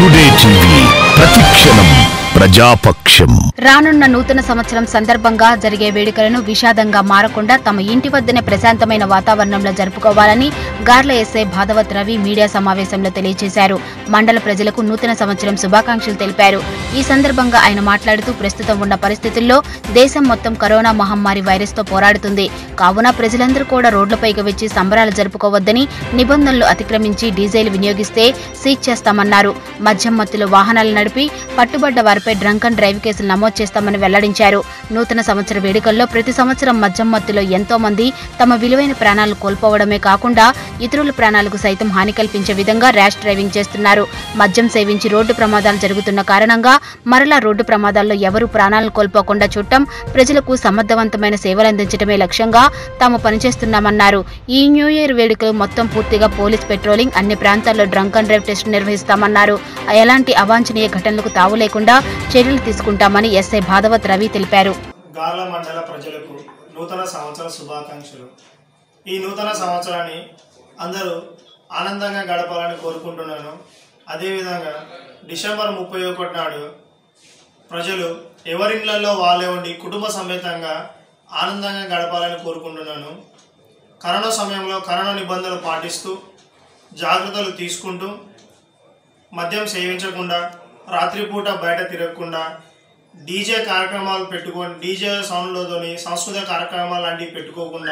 today TV ప్రతిక్షణం ప్రజాపక్షం రానున్న నూతన సంవత్సరం సందర్భంగా జరిగే వేడుకలను విషాదంగా మారకుండా తమ ఇంటి వద్దనే ప్రశాంతమైన వాతావరణంలో జరుపుకోవాలని గార్ల ఎస్ఐ భాదవత్ రవి మీడియా సమావేశంలో తెలియజేశారు మండల ప్రజలకు నూతన సంవత్సరం శుభాకాంక్షలు తెలిపారు ఈ సందర్భంగా ఆయన మాట్లాడుతూ ప్రస్తుతం ఉన్న పరిస్థితుల్లో దేశం మొత్తం కరోనా మహమ్మారి వైరస్ తో పోరాడుతుంది కావున ప్రజలందరూ కూడా రోడ్లపైకి వచ్చి సంబరాలు జరుపుకోవద్దని నిబంధనలు అతిక్రమించి డీజిల్ వినియోగిస్తే సీజ్ చేస్తామన్నారు మద్యం మత్తులో వాహనాలు నడిపి పట్టుబడ్డ వారిపై డ్రంక్ అండ్ డ్రైవ్ కేసులు నమోదు చేస్తామని వెల్లడించారు నూతన సంవత్సర వేడుకల్లో ప్రతి సంవత్సరం మద్యం మత్తులో ఎంతో మంది తమ విలువైన ప్రాణాలు కోల్పోవడమే కాకుండా ఇతరుల ప్రాణాలకు సైతం హాని కల్పించే విధంగా ర్యాష్ డ్రైవింగ్ చేస్తున్నారు మద్యం సేవించి రోడ్డు ప్రమాదాలు జరుగుతున్న కారణంగా మరలా రోడ్డు ప్రమాదాల్లో ఎవరూ ప్రాణాలను కోల్పోకుండా చూడటం ప్రజలకు సమర్థవంతమైన సేవలు అందించడమే లక్ష్యంగా తాము పనిచేస్తున్నామన్నారు ఈ న్యూ ఇయర్ వేడుకలు మొత్తం పూర్తిగా పోలీస్ పెట్రోలింగ్ అన్ని ప్రాంతాల్లో డ్రంక్ అండ్ డ్రైవ్ టెస్ట్ నిర్వహిస్తామన్నారు ఎలాంటి అవాంఛనీయ ఘటనలకు తావు లేకుండా చర్యలు తీసుకుంటామని ఎస్ఐ భాదవత్ రవి తెలిపారు గార్ల మండల ప్రజలకు నూతన సంవత్సర శుభాకాంక్షలు ఈ నూతన సంవత్సరాన్ని అందరూ ఆనందంగా గడపాలని కోరుకుంటున్నాను అదేవిధంగా డిసెంబర్ ముప్పై ఒకటి నాడు ప్రజలు ఎవరిళ్లలో వాళ్ళే ఉండి కుటుంబ సమేతంగా ఆనందంగా గడపాలని కోరుకుంటున్నాను కరోనా సమయంలో కరోనా నిబంధనలు పాటిస్తూ జాగ్రత్తలు తీసుకుంటూ మద్యం సేవించకుండా రాత్రిపూట బయట తిరగకుండా డీజే కార్యక్రమాలు పెట్టుకొని డీజే సౌండ్లతోని సాంస్కృతిక కార్యక్రమాలు లాంటివి పెట్టుకోకుండా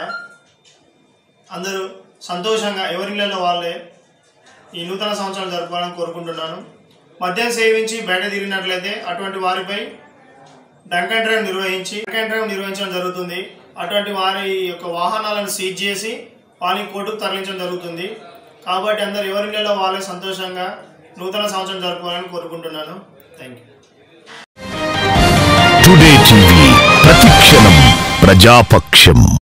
అందరూ సంతోషంగా ఎవరిళ్ళలో వాళ్ళే ఈ నూతన సంవత్సరాలు జరపాలని కోరుకుంటున్నాను మద్యం సేవించి బయట తిరిగినట్లయితే అటువంటి వారిపై డంక్ అండ్ డ్రైవ్ నిర్వహించి డంక్ అండ్ డ్రైవ్ నిర్వహించడం జరుగుతుంది అటువంటి వారి యొక్క వాహనాలను సీజ్ చేసి వారిని కోర్టుకు తరలించడం జరుగుతుంది కాబట్టి అందరు ఎవరిళ్ళలో వాళ్ళే సంతోషంగా నూతన సంవత్సరం జరుపుకోవాలని కోరుకుంటున్నాను థ్యాంక్ యూ టుడే టీవీ ప్రతిక్షణం ప్రజాపక్షం